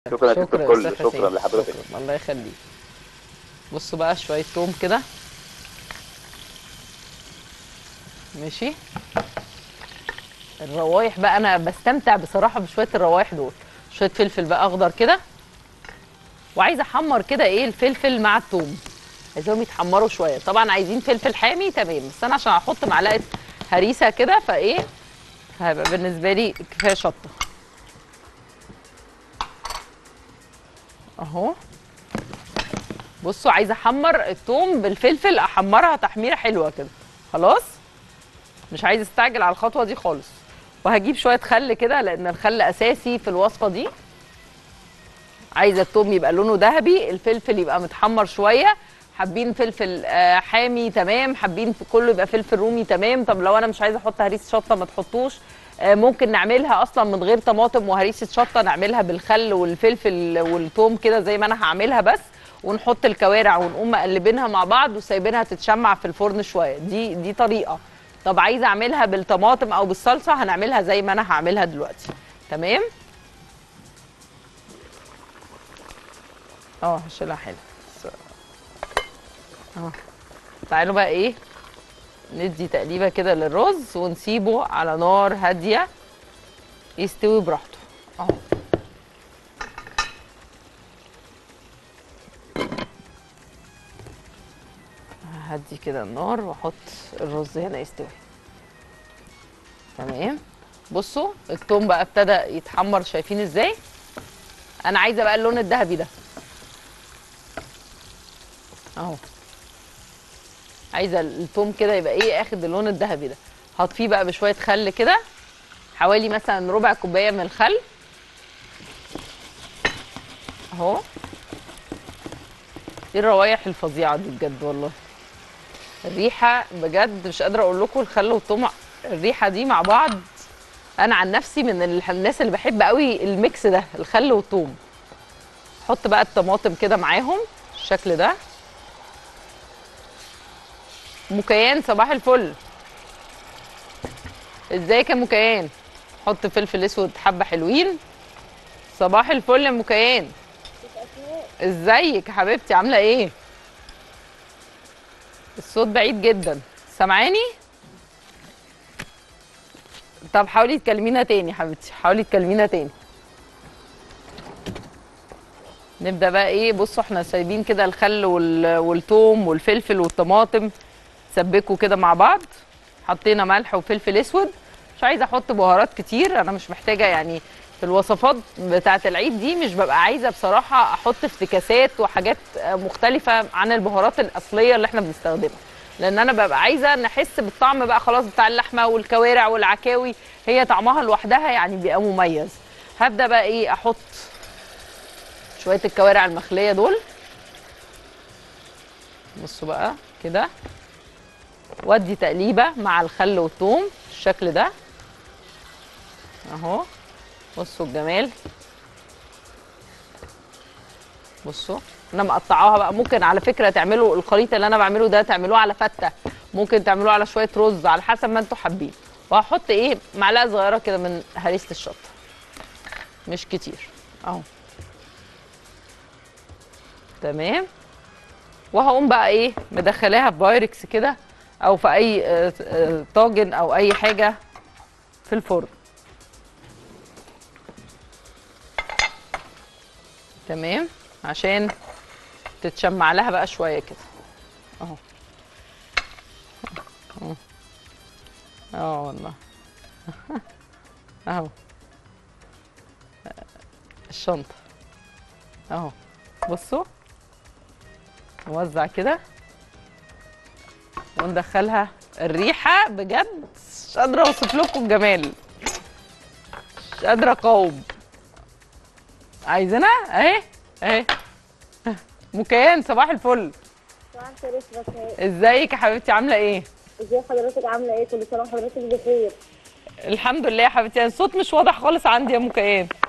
شكرا يا ست شكرا الكل أستاذ شكرا حسين. لحضرتك شكرا الله يخليك بصوا بقى شويه توم كده ماشي الروايح بقى انا بستمتع بصراحه بشويه الروايح دول شويه فلفل بقى اخضر كده وعايزه احمر كده ايه الفلفل مع الثوم عايزاهم يتحمروا شويه طبعا عايزين فلفل حامي تمام بس انا عشان احط معلقه هريسه كده فايه هيبقى بالنسبه لي كفايه شطه اهو بصوا عايزه احمر الثوم بالفلفل احمرها تحميره حلوه كده خلاص مش عايزه استعجل على الخطوه دي خالص وهجيب شويه خل كده لان الخل اساسي في الوصفه دي عايزه الثوم يبقى لونه ذهبي الفلفل يبقى متحمر شويه حابين فلفل آه، حامي تمام حابين في كله يبقى فلفل رومي تمام طب لو انا مش عايزه احط هريسه شطه ما تحطوش آه، ممكن نعملها اصلا من غير طماطم وهريسه شطه نعملها بالخل والفلفل والثوم كده زي ما انا هعملها بس ونحط الكوارع ونقوم مقلبينها مع بعض وسايبينها تتشمع في الفرن شويه دي دي طريقه طب عايزه اعملها بالطماطم او بالصلصه هنعملها زي ما انا هعملها دلوقتي تمام اه هشيلها حلو بس- اه تعالوا بقى ايه ندي تقليبه كده للرز ونسيبه على نار هاديه يستوي براحته اهو هدي كده النار واحط الرز هنا يستوي تمام بصوا التوم بقى ابتدى يتحمر شايفين ازاي انا عايزه بقى اللون الذهبي ده اهو عايزه التوم كده يبقى ايه اخد اللون الذهبي ده هطفيه بقى بشويه خل كده حوالي مثلا ربع كوبايه من الخل اهو ايه الروايح الفظيعه دي بجد والله الريحه بجد مش قادره اقول لكم الخل والثوم الريحه دي مع بعض انا عن نفسي من ال- الناس اللي بحب قوي الميكس ده الخل والثوم حط بقى الطماطم كده معاهم الشكل ده مكيان صباح الفل ازيك يا مكيان حط فلفل اسود حبه حلوين صباح الفل يا مكيان ازيك يا حبيبتي عامله ايه الصوت بعيد جدا سامعاني طب حاولي تكلمينا تاني حبيبتي حاولي تكلمينا تاني نبدا بقى ايه بصوا احنا سايبين كده الخل وال... والثوم والفلفل والطماطم سبكوا كده مع بعض حطينا ملح وفلفل اسود مش عايزه احط بهارات كتير انا مش محتاجه يعني في الوصفات بتاعه العيد دي مش ببقى عايزه بصراحه احط افتكاسات وحاجات مختلفه عن البهارات الاصليه اللي احنا بنستخدمها لان انا ببقى عايزه نحس بالطعم بقى خلاص بتاع اللحمه والكوارع والعكاوي هي طعمها لوحدها يعني بيبقى مميز هبدا بقى ايه احط شويه الكوارع المخليه دول بصوا بقى كده وادي تقليبه مع الخل والثوم الشكل ده اهو بصوا الجمال بصوا انا مقطعاها بقى ممكن على فكره تعملوا الخليط اللي انا بعمله ده تعملوه على فته ممكن تعملوه على شويه رز على حسب ما انتوا حابين وهحط ايه معلقه صغيره كده من هريسه الشطه مش كتير اهو تمام وهقوم بقى ايه مدخلاها في بايركس كده او في اي آه، آه، طاجن او اي حاجه في الفرن تمام عشان تتشمع لها بقى شويه كده اهو أهو. اه والله اهو الشنطه اهو بصوا نوزع كده وندخلها الريحه بجد مش قادره اوصف لكم الجمال مش قادره اقاوم عايزينها اهي اهي مكيان صباح الفل صباح الخير يا بخير ازيك يا حبيبتي عامله ايه ازي حضرتك عامله ايه كل سنه وحضرتك بخير الحمد لله يا حبيبتي الصوت مش واضح خالص عندي يا مكيان